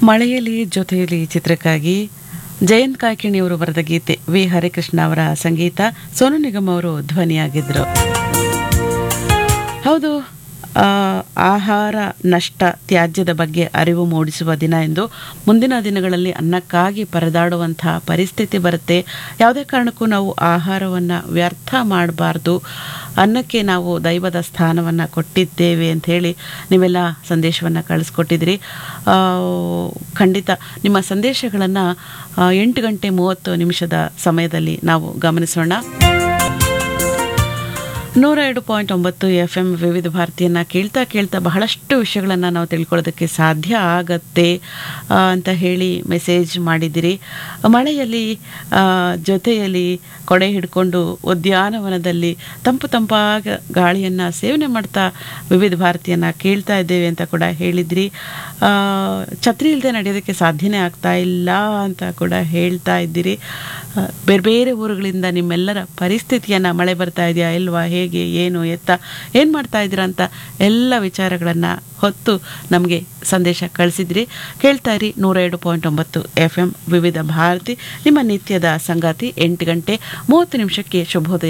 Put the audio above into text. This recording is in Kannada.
ಮಳೆಯಲ್ಲಿ ಜೊತೆಯಲ್ಲಿ ಚಿತ್ರಕ್ಕಾಗಿ ಜಯಂತ್ ಕಾಯ್ಕಿಣಿಯವರು ಬರೆದ ಗೀತೆ ವಿ ಹರಿಕೃಷ್ಣ ಅವರ ಸಂಗೀತ ಸೋನು ನಿಗಮ್ ಅವರು ಧ್ವನಿಯಾಗಿದ್ದರು ಹೌದು ಆ, ಆಹಾರ ನಷ್ಟ ತ್ಯಾಜ್ಯದ ಬಗ್ಗೆ ಅರಿವು ಮೂಡಿಸುವ ದಿನ ಎಂದು ಮುಂದಿನ ದಿನಗಳಲ್ಲಿ ಅನ್ನಕ್ಕಾಗಿ ಪರದಾಡುವಂತಹ ಪರಿಸ್ಥಿತಿ ಬರುತ್ತೆ ಯಾವುದೇ ಕಾರಣಕ್ಕೂ ನಾವು ಆಹಾರವನ್ನು ವ್ಯರ್ಥ ಮಾಡಬಾರ್ದು ಅನ್ನಕ್ಕೆ ನಾವು ದೈವದ ಸ್ಥಾನವನ್ನು ಕೊಟ್ಟಿದ್ದೇವೆ ಅಂತ ಹೇಳಿ ನೀವೆಲ್ಲ ಸಂದೇಶವನ್ನು ಕಳಿಸ್ಕೊಟ್ಟಿದ್ರಿ ಆ, ಖಂಡಿತ ನಿಮ್ಮ ಸಂದೇಶಗಳನ್ನು ಎಂಟು ಗಂಟೆ ಮೂವತ್ತು ನಿಮಿಷದ ಸಮಯದಲ್ಲಿ ನಾವು ಗಮನಿಸೋಣ ನೂರ ಎರಡು ಪಾಯಿಂಟ್ ಒಂಬತ್ತು ಎಫ್ ಎಂ ವಿವಿಧ ಭಾರತಿಯನ್ನು ಕೇಳ್ತಾ ಕೇಳ್ತಾ ಬಹಳಷ್ಟು ವಿಷಯಗಳನ್ನು ನಾವು ತಿಳ್ಕೊಳ್ಳೋದಕ್ಕೆ ಸಾಧ್ಯ ಆಗತ್ತೆ ಆ, ಅಂತ ಹೇಳಿ ಮೆಸೇಜ್ ಮಾಡಿದಿರಿ ಮಳೆಯಲ್ಲಿ ಆ, ಜೊತೆಯಲ್ಲಿ ಕೊಡೆ ಹಿಡ್ಕೊಂಡು ಉದ್ಯಾನವನದಲ್ಲಿ ತಂಪು ತಂಪಾಗ ಗಾಳಿಯನ್ನು ಸೇವನೆ ಮಾಡ್ತಾ ವಿವಿಧ ಭಾರತಿಯನ್ನು ಕೇಳ್ತಾ ಇದ್ದೇವೆ ಅಂತ ಕೂಡ ಹೇಳಿದ್ರಿ ಆ, ಛತ್ರಿ ಇಲ್ಲದೆ ನಡೆಯೋದಕ್ಕೆ ಸಾಧ್ಯನೇ ಆಗ್ತಾ ಇಲ್ಲ ಅಂತ ಕೂಡ ಹೇಳ್ತಾ ಇದ್ದೀರಿ ಆ, ಬೇರೆ ಬೇರೆ ಊರುಗಳಿಂದ ನಿಮ್ಮೆಲ್ಲರ ಪರಿಸ್ಥಿತಿಯನ್ನು ಮಳೆ ಬರ್ತಾ ಇದೆಯಾ ಇಲ್ವಾ ಹೇಗೆ ಏನು ಎತ್ತ ಏನು ಮಾಡ್ತಾ ಇದ್ದೀರಾ ಅಂತ ಎಲ್ಲ ವಿಚಾರಗಳನ್ನು ಹೊತ್ತು ನಮಗೆ ಸಂದೇಶ ಕಳಿಸಿದ್ರಿ ಕೇಳ್ತಾ ಇರಿ ನೂರ ಎರಡು ಪಾಯಿಂಟ್ ಒಂಬತ್ತು ಎಫ್ ಎಂ ವಿವಿಧ ಭಾರತಿ ನಿಮ್ಮ ನಿತ್ಯದ ಸಂಗಾತಿ ಎಂಟು ಗಂಟೆ ಮೂವತ್ತು ನಿಮಿಷಕ್ಕೆ ಶುಭೋದಯ